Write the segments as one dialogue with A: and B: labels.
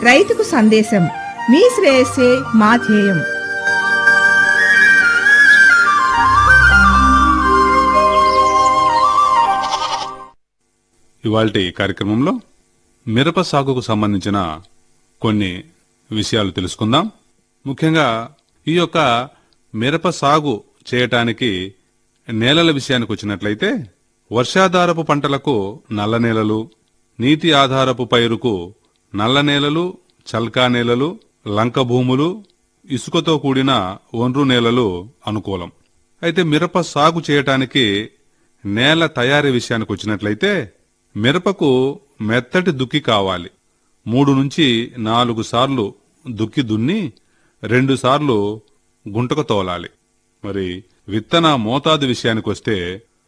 A: రైతుకు సందేశం మీ శ్రేయస్సే మా ధ్యేయం
B: ఇవాల్టి కార్యక్రమంలో మిరప సాగుకు సంబంధించిన కొన్ని విషయాలు తెలుసుకుందాం ముఖ్యంగా ఈ యొక్క మిరప సాగు చేయటానికి నేలల విషయానికి వచ్చినట్లయితే వర్షాధారపు పంటలకు నల్ల నేలలు నీటి ఆధారపు పైరుకు నల్ల నేలలు చల్కా నేలలు లంక భూములు ఇసుకతో కూడిన ఒండ్రు నేలలు అనుకూలం అయితే మిరప సాగు చేయటానికి నేల తయారీ విషయానికి వచ్చినట్లయితే మిరపకు మెత్తటి దుక్కి కావాలి మూడు నుంచి నాలుగు సార్లు దుక్కి దున్ని రెండు సార్లు గుంటకు తోలాలి మరి విత్తన మోతాదు విషయానికి వస్తే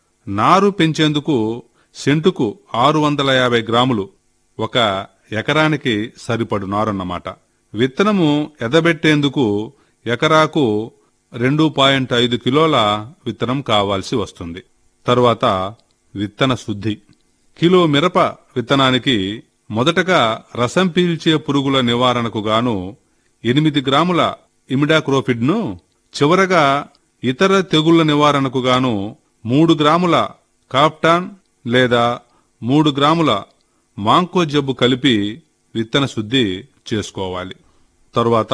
B: నారు పెంచేందుకు సెంటుకు ఆరు వందల యాభై గ్రాములు ఒక ఎకరానికి సరిపడు నారన్నమాట విత్తనము ఎదబెట్టేందుకు ఎకరాకు రెండు పాయింట్ ఐదు కిలోల విత్తనం కావాల్సి వస్తుంది తరువాత విత్తన శుద్ధి కిలో మిరప విత్తనానికి మొదటగా రసం పీల్చే పురుగుల నివారణకు గాను ఎనిమిది గ్రాముల ఇమిడాక్రోఫిడ్ను చివరగా ఇతర తెగుళ్ల నివారణకు గాను మూడు గ్రాముల కాప్టాన్ లేదా మూడు గ్రాముల మాంకో జబ్బు కలిపి విత్తన శుద్ధి చేసుకోవాలి తరువాత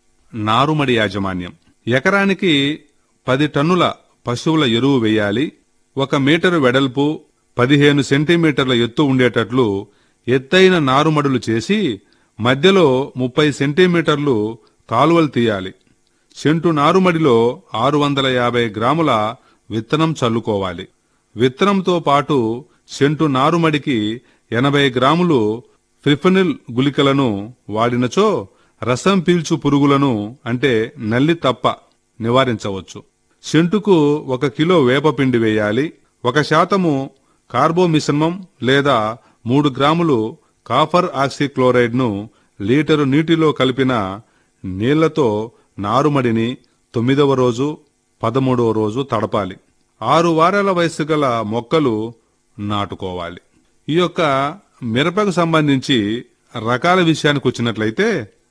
B: నారుమడి యాజమాన్యం ఎకరానికి పది టన్నుల పశువుల ఎరువు వేయాలి ఒక మీటరు వెడల్పు పదిహేను సెంటీమీటర్ల ఎత్తు ఉండేటట్లు ఎత్తైన నారుమడులు చేసి మధ్యలో ముప్పై సెంటీమీటర్లు కాలువలు తీయాలి సెంటు నారుమడిలో ఆరు వందల యాభై గ్రాముల విత్తనం చల్లుకోవాలి విత్తనంతో పాటు సెంటు నారుమడికి ఎనభై గ్రాములు ఫిఫనిల్ గుళికలను వాడినచో రసం పీల్చు పురుగులను అంటే నల్లి తప్ప నివారించవచ్చు సెంటుకు ఒక కిలో వేపపిండి వేయాలి ఒక శాతము కార్బోమిశ్రమం లేదా మూడు గ్రాములు కాఫర్ ఆక్సిక్లోరైడ్ ను లీటరు నీటిలో కలిపిన నీళ్లతో నారుమడిని తొమ్మిదవ రోజు పదమూడవ రోజు తడపాలి ఆరు వారాల వయసు గల మొక్కలు నాటుకోవాలి ఈ యొక్క మిరపకు సంబంధించి రకాల విషయానికి వచ్చినట్లయితే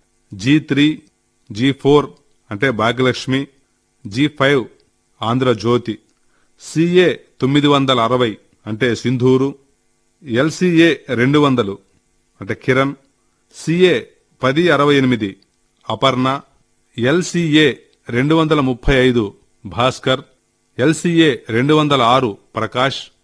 B: జీ త్రీ జీ ఫోర్ అంటే Bhagyalakshmi G five Andhra Jyothi CA తొమ్మిది వందల అరవై అంటే సింధూరు ఎల్సిఏ రెండు వందలు అంటే కిరణ్ సిఏ పది అరవై ఎనిమిది అపర్ణ ఎల్సిఏ రెండు వందల ముప్పై ఐదు భాస్కర్ ఎల్సిఏ రెండు వందల ఆరు ప్రకాష్